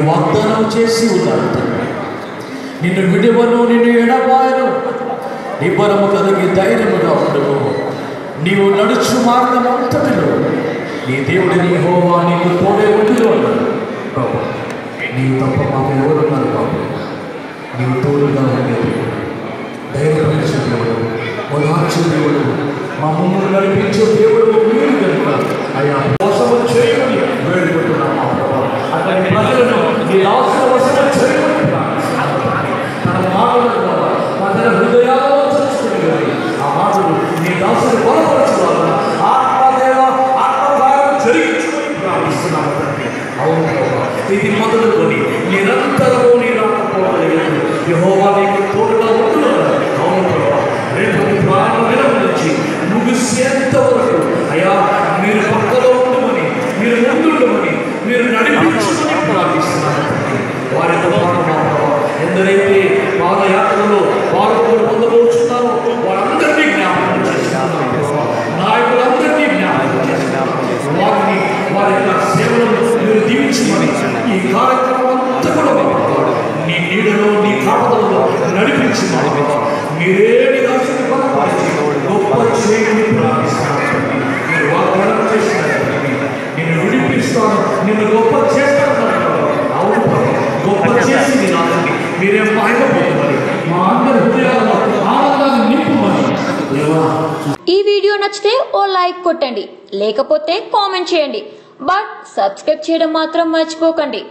మీరు వాగ్దానం చేసి ఉన్నారు తండ్రి నిన్ను విడువను నిన్ను ఎడబాయను నిబ్బరము కలిగి ధైర్యముగా ఉండను నీవు నడుచు మార్గం అంతటిలో నీ దేవుడి నీ హోవా నీకు తోడే ఉండును అన్నాడు బాబు నీవు తప్ప మాకు ఎవరున్నారు బాబు నీవు తోడుగా ఉండేది ధైర్యపరిచే దేవుడు ఓదార్చే దేవుడు మా మమ్మల్ని నడిపించే దేవుడు మీరు కనుక అయ్యా వశము చేయమని వేడుకుంటున్నాం మా ప్రభా అతని ప్రజలను నీ రాష్ట్ర వశము చేయమని ప్రార్థిస్తున్నాం. తన మాటల ద్వారా ప్రజల హృదయాల్లో చచ్చుకుని ఆ మాటలు నీ దాసుని బలపరచుకోవాలని ఆత్మదేవ ఆత్మకారం జరిగించుకొని ప్రార్థిస్తున్నాము తండ్రి అవును ప్రభా ఇది మొదలుకొని నిరంతరము నీ రాకపోవలేదు యెహోవా నీకు తోడుగా ఉంటున్నాడు అవును ప్రభా రేపు నీ ప్రాణం వినం నుంచి ముగిసేంత వరకు అయ్యా మీరు పక్కలో ఉండమని మీరు ముందుండమని మీరు నడిపించుకొని ప్రార్థిస్తున్నాను తండ్రి. వారితో పాటు మా ప్రభా ఎందరైతే పాదయాత్రలో పాల్గొని పొందబోతున్నారో వారందరినీ జ్ఞాపకం చేస్తున్నాను ప్రభా. నాయకులందరినీ జ్ఞాపకం చేస్తున్నాను వారిని వారి యొక్క సేవలను మీరు దీవించమని ఈ కార్యక్రమం అంతా కూడా మా ప్రభా, నీ నీడలో నీ కాపదలో నడిపించి మా ప్రభా. మీరే నీ దాసుని బలపరిచి గొప్ప చేయని ప్రార్థిస్తున్నాను తండ్రి. మీరు వాగ్దానం చేస్తున్నారు తండ్రి. నిన్ను విడిపిస్తాను నిన్ను గొప్ప చేస్తాను ప్రభా. అవును ప్రభా. గొప్ప చేసి నీ నాథుని మీరే మహిమ పొందమని మా అందరి హృదయాలలో ఆనందాన్ని నింపుమని దేవా ఈ వీడియో నచ్చితే ఓ లైక్ కొట్టండి లేకపోతే కామెంట్ చేయండి బట్ సబ్స్క్రైబ్ చేయడం మాత్రం మర్చిపోకండి